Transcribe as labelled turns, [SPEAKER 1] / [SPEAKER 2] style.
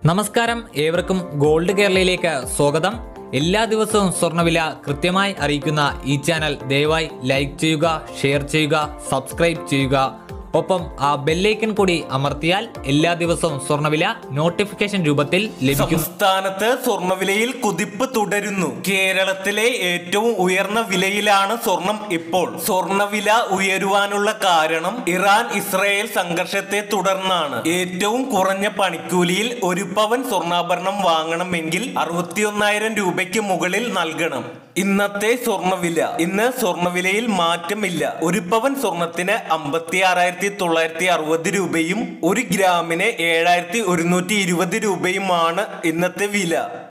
[SPEAKER 1] നമസ്കാരം ഏവർക്കും ഗോൾഡ് കേരളയിലേക്ക് സ്വാഗതം എല്ലാ ദിവസവും സ്വർണ്ണവില കൃത്യമായി അറിയിക്കുന്ന ഈ ചാനൽ ദയവായി ലൈക്ക് ചെയ്യുക ഷെയർ ചെയ്യുക സബ്സ്ക്രൈബ് ചെയ്യുക ഒപ്പം ആ ബെല്ലൈക്കൺ കൂടി അമർത്തിയാൽ എല്ലാ ദിവസവും സ്വർണ്ണവില നോട്ടിഫിക്കേഷൻ രൂപത്തിൽ ലഭിക്കും
[SPEAKER 2] സംസ്ഥാനത്ത് സ്വർണ്ണവിലയിൽ കുതിപ്പ് തുടരുന്നു കേരളത്തിലെ ഏറ്റവും ഉയർന്ന വിലയിലാണ് സ്വർണം ഇപ്പോൾ സ്വർണ്ണവില ഉയരുവാനുള്ള കാരണം ഇറാൻ ഇസ്രായേൽ സംഘർഷത്തെ തുടർന്നാണ് ഏറ്റവും കുറഞ്ഞ പണിക്കൂലിയിൽ ഒരു പവൻ സ്വർണ്ണാഭരണം വാങ്ങണമെങ്കിൽ അറുപത്തിയൊന്നായിരം രൂപയ്ക്ക് മുകളിൽ നൽകണം ഇന്നത്തെ സ്വർണ്ണവില ഇന്ന് സ്വർണ്ണവിലയിൽ മാറ്റമില്ല ഒരു പവൻ സ്വർണത്തിന് അമ്പത്തി ആറായിരത്തി തൊള്ളായിരത്തി അറുപത് രൂപയും ഒരു ഗ്രാമിന് ഏഴായിരത്തി ഒരുന്നൂറ്റി ഇരുപത് രൂപയുമാണ് ഇന്നത്തെ വില